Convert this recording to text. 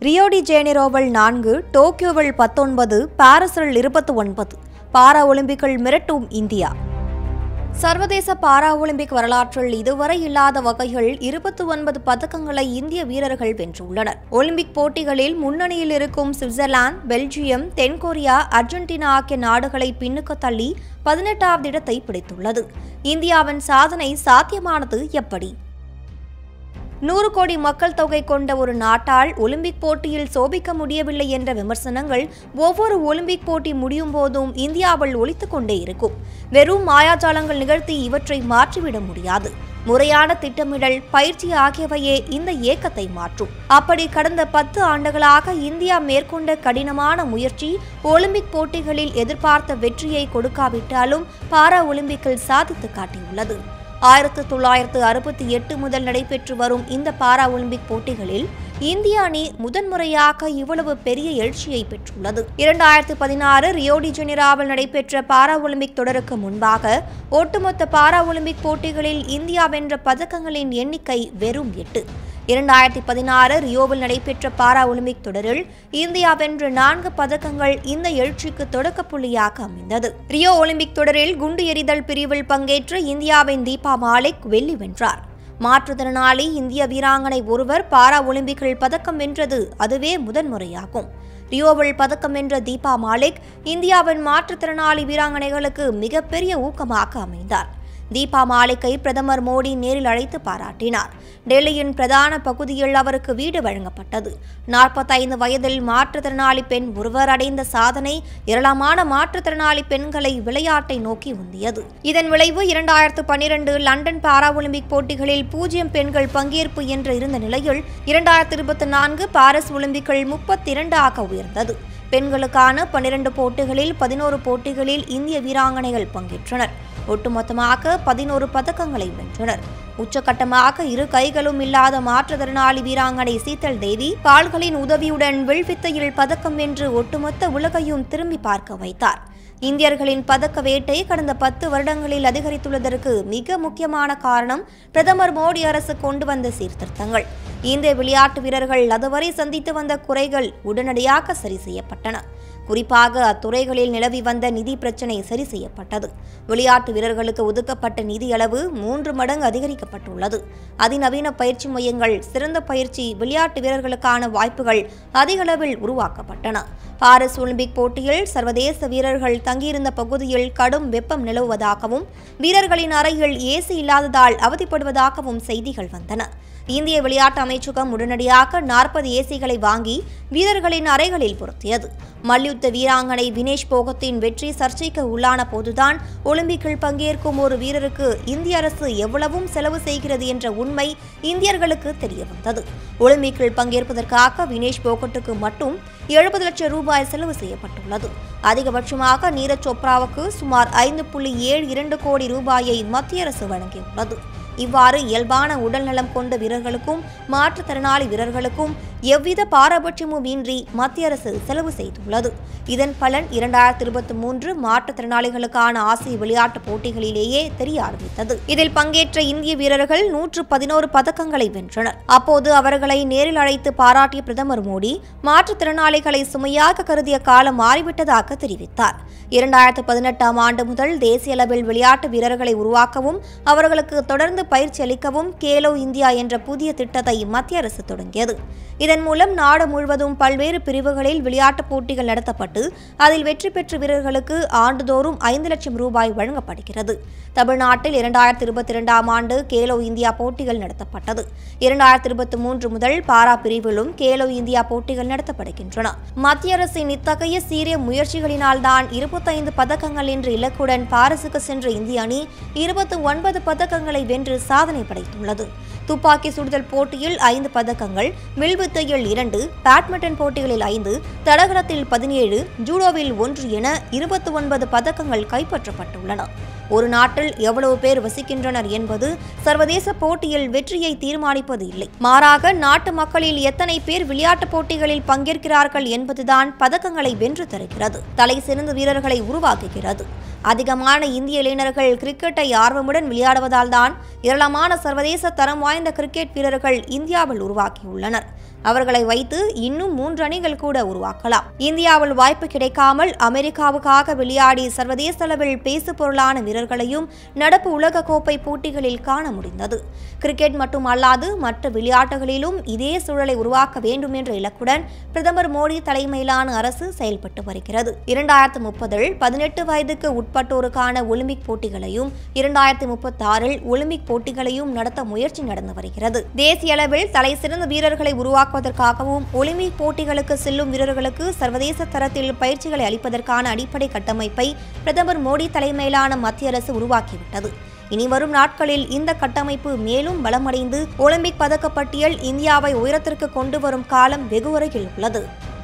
ரியோடி ஜேனிரோவில் நான்கு டோக்கியோவில் பத்தொன்பது பாரிஸில் இருபத்தி ஒன்பது பாரா ஒலிம்பிக்கில் மிரட்டும் இந்தியா சர்வதேச பாரா ஒலிம்பிக் வரலாற்றில் இதுவரை இல்லாத வகையில் இருபத்தி ஒன்பது பதக்கங்களை இந்திய வீரர்கள் வென்றுள்ளனர் ஒலிம்பிக் போட்டிகளில் முன்னணியில் இருக்கும் சுவிட்சர்லாந்து பெல்ஜியம் தென்கொரியா அர்ஜென்டினா ஆகிய நாடுகளை பின்னுக்கு தள்ளி பதினெட்டாவது இடத்தை பிடித்துள்ளது இந்தியாவின் சாதனை சாத்தியமானது எப்படி நூறு கோடி மக்கள் தொகை கொண்ட ஒரு நாட்டால் ஒலிம்பிக் போட்டியில் சோபிக்க முடியவில்லை என்ற விமர்சனங்கள் ஒவ்வொரு ஒலிம்பிக் போட்டி முடியும் போதும் இந்தியாவில் ஒலித்துக் கொண்டே இருக்கும் வெறும் மாயாஜாலங்கள் நிகழ்த்தி இவற்றை மாற்றிவிட முடியாது முறையான திட்டமிடல் பயிற்சி ஆகியவையே இந்த இயக்கத்தை மாற்றும் அப்படி கடந்த பத்து ஆண்டுகளாக இந்தியா மேற்கொண்ட கடினமான முயற்சி ஒலிம்பிக் போட்டிகளில் எதிர்பார்த்த வெற்றியை கொடுக்காவிட்டாலும் பாரா ஒலிம்பிக்கில் சாதித்து காட்டியுள்ளது ஆயிரத்து தொள்ளாயிரத்து அறுபத்தி எட்டு முதல் நடைபெற்று வரும் இந்த பாரா ஒலிம்பிக் போட்டிகளில் இந்திய அணி முதன்முறையாக இவ்வளவு பெரிய எழுச்சியை பெற்றுள்ளது இரண்டாயிரத்து பதினாறு ரியோடி ஜெனிராவில் நடைபெற்ற பாரா ஒலிம்பிக் தொடருக்கு முன்பாக ஒட்டுமொத்த பாரா ஒலிம்பிக் போட்டிகளில் இந்தியா வென்ற பதக்கங்களின் எண்ணிக்கை வெறும் எட்டு இரண்டாயிரத்தி பதினாறு ரியோவில் நடைபெற்ற பாரா ஒலிம்பிக் தொடரில் இந்தியா வென்ற நான்கு பதக்கங்கள் இந்த எழுச்சிக்கு தொடக்க புள்ளியாக அமைந்தது ரியோ ஒலிம்பிக் தொடரில் குண்டு எறிதல் பிரிவில் பங்கேற்ற இந்தியாவின் தீபா மாலிக் வெள்ளி வென்றார் மாற்றுத்திறனாளி இந்திய வீராங்கனை ஒருவர் பாரா ஒலிம்பிக்கில் பதக்கம் வென்றது அதுவே முதன்முறையாகும் ரியோவில் பதக்கம் வென்ற தீபா மாலிக் இந்தியாவின் மாற்றுத்திறனாளி வீராங்கனைகளுக்கு மிகப்பெரிய ஊக்கமாக அமைந்தார் தீபா மாலிக்கை பிரதமர் மோடி நேரில் அழைத்து பாராட்டினார் டெல்லியின் பிரதான பகுதியில் அவருக்கு வீடு வழங்கப்பட்டது நாற்பத்தைந்து வயதில் மாற்றுத்திறனாளி பெண் ஒருவர் அடைந்த சாதனை ஏராளமான மாற்றுத்திறனாளி பெண்களை விளையாட்டை நோக்கி உந்தியது இதன் விளைவு இரண்டாயிரத்து பன்னிரண்டு லண்டன் பாரா ஒலிம்பிக் போட்டிகளில் பூஜ்ஜியம் பெண்கள் பங்கேற்பு என்று இருந்த நிலையில் இரண்டாயிரத்து இருபத்தி நான்கு பாரிஸ் ஒலிம்பிக்கில் முப்பத்தி இரண்டாக உயர்ந்தது பெண்களுக்கான பன்னிரண்டு போட்டிகளில் பதினோரு போட்டிகளில் இந்திய வீராங்கனைகள் பங்கேற்றனர் ஒட்டுமொத்தமாக பதினோரு பதக்கங்களை வென்றனர் உச்சகட்டமாக இரு கைகளும் இல்லாத மாற்றுத்திறனாளி வீராங்கனை சீத்தல் தேவி கால்களின் உதவியுடன் வில்வித்தையில் பதக்கம் வென்று ஒட்டுமொத்த உலகையும் திரும்பி பார்க்க வைத்தார் இந்தியர்களின் பதக்க வேட்டை கடந்த பத்து வருடங்களில் அதிகரித்துள்ளதற்கு மிக முக்கியமான காரணம் பிரதமர் மோடி அரசு கொண்டு வந்த சீர்திருத்தங்கள் இந்திய விளையாட்டு வீரர்கள் அதுவரை சந்தித்து வந்த குறைகள் உடனடியாக சரி செய்யப்பட்டன குறிப்பாக அத்துறைகளில் நிலவி வந்த நிதி பிரச்சினை சரி செய்யப்பட்டது விளையாட்டு வீரர்களுக்கு ஒதுக்கப்பட்ட நிதி அளவு மூன்று மடங்கு அதிகரிக்கப்பட்டுள்ளது அதிநவீன பயிற்சி மையங்கள் சிறந்த பயிற்சி விளையாட்டு வீரர்களுக்கான வாய்ப்புகள் அதிக அளவில் உருவாக்கப்பட்டன பாரிஸ் ஒலிம்பிக் போட்டியில் சர்வதேச வீரர்கள் தங்கியிருந்த பகுதியில் கடும் வெப்பம் நிலவுவதாகவும் வீரர்களின் அறையில் ஏசி இல்லாததால் அவதிப்படுவதாகவும் செய்திகள் வந்தன இந்திய விளையாட்டு அமைச்சகம் உடனடியாக நாற்பது ஏசிகளை வாங்கி வீரர்களின் அறைகளில் பொருத்தியது மல்யுத்த வீராங்கனை வினேஷ் போகத்தின் வெற்றி சர்ச்சைக்கு உள்ளான போதுதான் ஒலிம்பிக்கில் பங்கேற்கும் ஒரு வீரருக்கு இந்திய அரசு எவ்வளவும் செலவு செய்கிறது என்ற உண்மை இந்தியர்களுக்கு தெரிய வந்தது ஒலிம்பிக்கில் பங்கேற்பதற்காக வினேஷ் போகட்டுக்கு மட்டும் எழுபது லட்சம் ரூபாய் செலவு செய்யப்பட்டுள்ளது அதிகபட்சமாக நீரஜ் சோப்ராவுக்கு சுமார் ஐந்து புள்ளி ஏழு இரண்டு கோடி ரூபாயை மத்திய அரசு வழங்கியுள்ளது இவ்வாறு இயல்பான உடல்நலம் கொண்ட வீரர்களுக்கும் மாற்றுத்திறனாளி வீரர்களுக்கும் எவ்வித பாரபட்சமும் இன்றி மத்திய அரசு செலவு செய்துள்ளது இதன் பலன் இரண்டாயிரத்தி இருபத்தி மூன்று மாற்றுத்திறனாளிகளுக்கான ஆசிய விளையாட்டுப் போட்டிகளிலேயே தெரிய ஆரம்பித்தது இதில் பங்கேற்ற இந்திய வீரர்கள் நூற்று பதினோரு பதக்கங்களை வென்றனர் அப்போது அவர்களை நேரில் அழைத்து பாராட்டிய பிரதமர் மோடி மாற்றுத்திறனாளிகளை சுமையாக கருதிய காலம் மாறிவிட்டதாக தெரிவித்தார் இரண்டாயிரத்து பதினெட்டாம் ஆண்டு முதல் தேசிய அளவில் விளையாட்டு வீரர்களை உருவாக்கவும் அவர்களுக்கு தொடர்ந்து பயிற்சி அளிக்கவும் கேலோ இந்தியா என்ற புதிய திட்டத்தை மத்திய அரசு தொடங்கியது இதன் மூலம் நாடு முழுவதும் பல்வேறு பிரிவுகளில் விளையாட்டுப் போட்டிகள் நடத்தப்பட்டு அதில் வெற்றி பெற்ற வீரர்களுக்கு ஆண்டுதோறும் ஐந்து லட்சம் ரூபாய் வழங்கப்படுகிறது தமிழ்நாட்டில் இரண்டாயிரத்தி இருபத்தி இரண்டாம் ஆண்டு கேலோ இந்தியா போட்டிகள் நடத்தப்பட்டது இரண்டாயிரத்தி இருபத்தி மூன்று முதல் பாரா பிரிவிலும் கேலோ இந்தியா போட்டிகள் நடத்தப்படுகின்றன மத்திய அரசின் இத்தகைய சீரிய முயற்சிகளினால்தான் இருபத்தைந்து பதக்கங்கள் என்ற இலக்குடன் பாரிசுக்கு சென்ற இந்திய அணி இருபத்தி ஒன்பது பதக்கங்களை வென்று சாதனை படைத்துள்ளது துப்பாக்கி சுடுதல் போட்டியில் ஐந்து பதக்கங்கள் வில்வித்தையில் இரண்டு பேட்மிண்டன் போட்டிகளில் ஐந்து தடகளத்தில் பதினேழு ஜூடோவில் ஒன்று என இருபத்தி ஒன்பது பதக்கங்கள் கைப்பற்றப்பட்டுள்ளன ஒரு நாட்டில் எவ்வளவு பேர் வசிக்கின்றனர் என்பது சர்வதேச போட்டியில் வெற்றியை தீர்மானிப்பது இல்லை மாறாக நாட்டு மக்களில் எத்தனை பேர் விளையாட்டுப் போட்டிகளில் பங்கேற்கிறார்கள் என்பதுதான் பதக்கங்களை வென்று தருகிறது தலை சிறந்த வீரர்களை உருவாக்குகிறது அதிகமான இந்திய இளைஞர்கள் கிரிக்கெட்டை ஆர்வமுடன் விளையாடுவதால் தான் ஏராளமான சர்வதேச தரம் வாய்ந்த கிரிக்கெட் வீரர்கள் இந்தியாவில் உருவாக்கியுள்ளனர் அவர்களை வைத்து இன்னும் மூன்று அணிகள் கூட உருவாக்கலாம் இந்தியாவில் வாய்ப்பு கிடைக்காமல் அமெரிக்காவுக்காக விளையாடி சர்வதேச அளவில் பேசு பொருளான வீரர்களையும் நடப்பு உலகக்கோப்பை போட்டிகளில் காண முடிந்தது கிரிக்கெட் மட்டுமல்லாது மற்ற விளையாட்டுகளிலும் இதே சூழலை உருவாக்க வேண்டும் என்ற இலக்குடன் பிரதமர் மோடி தலைமையிலான அரசு செயல்பட்டு வருகிறது இரண்டாயிரத்து முப்பதில் பதினெட்டு வயதுக்கு உட்பட்டோருக்கான ஒலிம்பிக் போட்டிகளையும் இரண்டாயிரத்தி முப்பத்தி ஆறில் ஒலிம்பிக் போட்டிகளையும் நடத்த முயற்சி நடந்து வருகிறது தேசிய அளவில் தலை சிறந்த வீரர்களை உருவாக்குவதற்காகவும் ஒலிம்பிக் போட்டிகளுக்கு செல்லும் வீரர்களுக்கு சர்வதேச தரத்தில் பயிற்சிகளை அளிப்பதற்கான அடிப்படை கட்டமைப்பை பிரதமர் மோடி தலைமையிலான மத்திய அரசு உருவாக்கிவிட்டது இனி வரும் நாட்களில் இந்த கட்டமைப்பு மேலும் பலமடைந்து ஒலிம்பிக் பதக்கப்பட்டியல் இந்தியாவை உயரத்திற்கு கொண்டு வரும் காலம் வெகுவரையில் உள்ளது